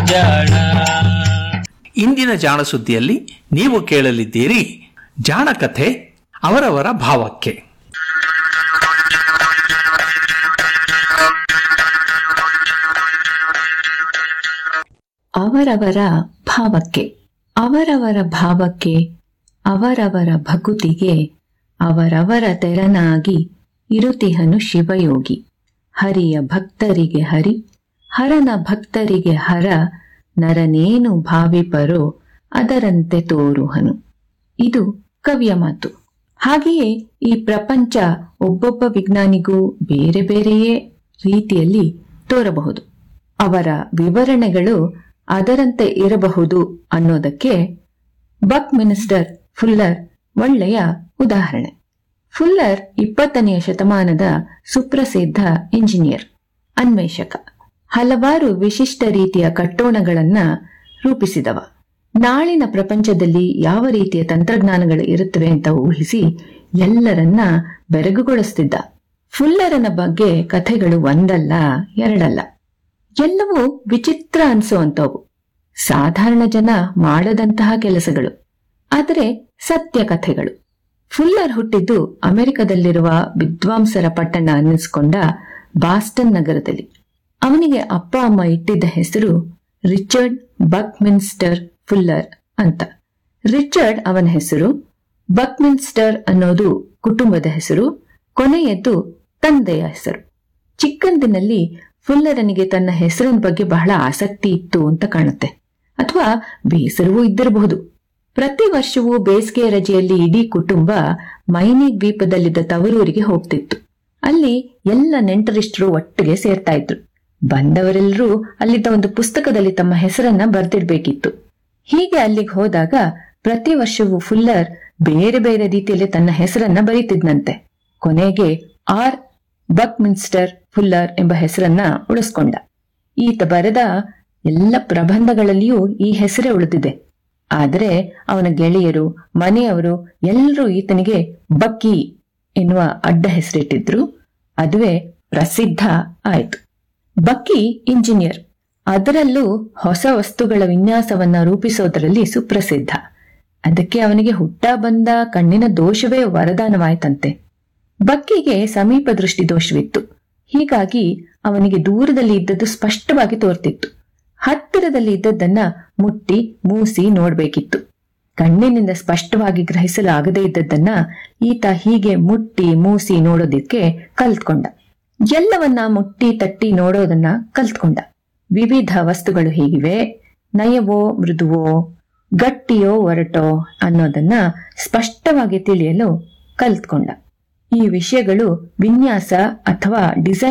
ಜಾಣ ಇಂದಿನ ಜಾಣ ಸುದ್ದಿಯಲ್ಲಿ ನೀವು ಕೇಳಲಿದ್ದೀರಿ ಜಾಣ ಕಥೆ ಅವರವರ ಭಾವಕ್ಕೆ ಅವರವರ ಭಾವಕ್ಕೆ ಅವರವರ ಭಾವಕ್ಕೆ ಅವರವರ ಭಕುತಿಗೆ ಅವರವರ ತೆರನಾಗಿ ಇರುತಿಹನು ಶಿವಯೋಗಿ ಹರಿಯ ಭಕ್ತರಿಗೆ ಹರಿ ಹರನ ಭಕ್ತರಿಗೆ ಹರ ನರನೇನು ಭಾವಿಪರೋ ಅದರಂತೆ ತೋರುಹನು ಇದು ಕವಿಯ ಮಾತು ಹಾಗೆಯೇ ಈ ಪ್ರಪಂಚ ಒಬ್ಬೊಬ್ಬ ವಿಜ್ಞಾನಿಗೂ ಬೇರೆ ಬೇರೆಯೇ ರೀತಿಯಲ್ಲಿ ತೋರಬಹುದು ಅವರ ವಿವರಣೆಗಳು ಅದರಂತೆ ಇರಬಹುದು ಅನ್ನೋದಕ್ಕೆ ಬಕ್ ಮಿನಿಸ್ಟರ್ ಫುಲ್ಲರ್ ಒಳ್ಳೆಯ ಉದಾಹರಣೆ ಫುಲ್ಲರ್ ಇಪ್ಪತ್ತನೆಯ ಶತಮಾನದ ಸುಪ್ರಸಿದ್ಧ ಇಂಜಿನಿಯರ್ ಅನ್ವೇಷಕ ಹಲವಾರು ವಿಶಿಷ್ಟ ರೀತಿಯ ಕಟ್ಟೋಣಗಳನ್ನ ರೂಪಿಸಿದವ ನಾಳಿನ ಪ್ರಪಂಚದಲ್ಲಿ ಯಾವ ರೀತಿಯ ತಂತ್ರಜ್ಞಾನಗಳು ಇರುತ್ತವೆ ಅಂತ ಊಹಿಸಿ ಎಲ್ಲರನ್ನ ಬೆರಗುಗೊಳಿಸ್ತಿದ್ದ ಫುಲ್ಲರನ ಬಗ್ಗೆ ಕಥೆಗಳು ಒಂದಲ್ಲ ಎರಡಲ್ಲ ಎಲ್ಲವೂ ವಿಚಿತ್ರ ಅನ್ಸುವಂತವು ಸಾಧಾರಣ ಜನ ಮಾಡದಂತಹ ಕೆಲಸಗಳು ಆದರೆ ಸತ್ಯ ಕಥೆಗಳು ಫುಲ್ಲರ್ ಹುಟ್ಟಿದ್ದು ಅಮೆರಿಕದಲ್ಲಿರುವ ವಿದ್ವಾಂಸರ ಪಟ್ಟಣ ಅನ್ನಿಸ್ಕೊಂಡ ಬಾಸ್ಟನ್ ನಗರದಲ್ಲಿ ಅವನಿಗೆ ಅಪ್ಪ ಅಮ್ಮ ಇಟ್ಟಿದ್ದ ಹೆಸರು ರಿಚರ್ಡ್ ಬಕ್ಮಿನ್ಸ್ಟರ್ ಫುಲ್ಲರ್ ಅಂತ ರಿಚರ್ಡ್ ಅವನ ಹೆಸರು ಬಕ್ಮಿನ್ಸ್ಟರ್ ಅನ್ನೋದು ಕುಟುಂಬದ ಹೆಸರು ಕೊನೆಯದ್ದು ತಂದೆಯ ಹೆಸರು ಚಿಕ್ಕಂದಿನಲ್ಲಿ ಫುಲ್ಲರನಿಗೆ ತನ್ನ ಹೆಸರಿನ ಬಗ್ಗೆ ಬಹಳ ಆಸಕ್ತಿ ಇತ್ತು ಅಂತ ಕಾಣುತ್ತೆ ಅಥವಾ ಬೇಸರವೂ ಇದ್ದಿರಬಹುದು ಪ್ರತಿ ವರ್ಷವೂ ಬೇಸಿಗೆ ರಜೆಯಲ್ಲಿ ಇಡೀ ಕುಟುಂಬ ಮೈನಿ ದ್ವೀಪದಲ್ಲಿದ್ದ ತವರೂರಿಗೆ ಹೋಗ್ತಿತ್ತು ಅಲ್ಲಿ ಎಲ್ಲ ನೆಂಟರಿಷ್ಟರು ಒಟ್ಟಿಗೆ ಸೇರ್ತಾ ಇದ್ರು ಬಂದವರೆಲ್ಲರೂ ಅಲ್ಲಿದ್ದ ಒಂದು ಪುಸ್ತಕದಲ್ಲಿ ತಮ್ಮ ಹೆಸರನ್ನ ಬರ್ದಿಡ್ಬೇಕಿತ್ತು ಹೀಗೆ ಅಲ್ಲಿಗೆ ಹೋದಾಗ ಪ್ರತಿ ವರ್ಷವೂ ಫುಲ್ಲರ್ ಬೇರೆ ಬೇರೆ ರೀತಿಯಲ್ಲಿ ತನ್ನ ಹೆಸರನ್ನ ಬರೀತಿದ್ನಂತೆ ಕೊನೆಗೆ ಆರ್ ಬಕ್ಮಿನ್ಸ್ಟರ್ ಫುಲ್ಲರ್ ಎಂಬ ಹೆಸರನ್ನ ಉಳಿಸ್ಕೊಂಡ ಈತ ಬರೆದ ಎಲ್ಲ ಪ್ರಬಂಧಗಳಲ್ಲಿಯೂ ಈ ಹೆಸರೇ ಉಳಿದಿದೆ ಆದರೆ ಅವನ ಗೆಳೆಯರು ಮನೆಯವರು ಎಲ್ಲರೂ ಈತನಿಗೆ ಬಕ್ಕಿ ಎನ್ನುವ ಅಡ್ಡ ಹೆಸರಿಟ್ಟಿದ್ರು ಅದುವೇ ಪ್ರಸಿದ್ಧ ಆಯಿತು ಬಕ್ಕಿ ಇಂಜಿನಿಯರ್ ಅದರಲ್ಲೂ ಹೊಸ ವಸ್ತುಗಳ ವಿನ್ಯಾಸವನ್ನ ರೂಪಿಸೋದರಲ್ಲಿ ಸುಪ್ರಸಿದ್ಧ ಅದಕ್ಕೆ ಅವನಿಗೆ ಹುಟ್ಟ ಬಂದ ಕಣ್ಣಿನ ದೋಷವೇ ವರದಾನವಾಯ್ತಂತೆ ಬಕ್ಕಿಗೆ ಸಮೀಪ ದೃಷ್ಟಿ ದೋಷವಿತ್ತು ಹೀಗಾಗಿ ಅವನಿಗೆ ದೂರದಲ್ಲಿ ಇದ್ದದ್ದು ಸ್ಪಷ್ಟವಾಗಿ ತೋರ್ತಿತ್ತು ಹತ್ತಿರದಲ್ಲಿ ಇದ್ದದ್ದನ್ನ ಮುಟ್ಟಿ ಮೂಸಿ ನೋಡ್ಬೇಕಿತ್ತು ಕಣ್ಣಿನಿಂದ ಸ್ಪಷ್ಟವಾಗಿ ಗ್ರಹಿಸಲು ಆಗದೇ ಇದ್ದದ್ದನ್ನ ಈತ ಹೀಗೆ ಮುಟ್ಟಿ ಮೂಸಿ ನೋಡೋದಿಕ್ಕೆ ಕಲ್ತ್ಕೊಂಡ ಎಲ್ಲವನ್ನ ಮುಟ್ಟಿ ತಟ್ಟಿ ನೋಡೋದನ್ನ ಕಲ್ತ್ಕೊಂಡ ವಿವಿಧ ವಸ್ತುಗಳು ಹೇಗಿವೆ ನಯವೋ ಮೃದುವೋ ಗಟ್ಟಿಯೋ ಒರಟೋ ಅನ್ನೋದನ್ನ ಸ್ಪಷ್ಟವಾಗಿ ತಿಳಿಯಲು ಕಲ್ತ್ಕೊಂಡ ಈ ವಿಷಯಗಳು ವಿನ್ಯಾಸ ಅಥವಾ ಡಿಸೈನ್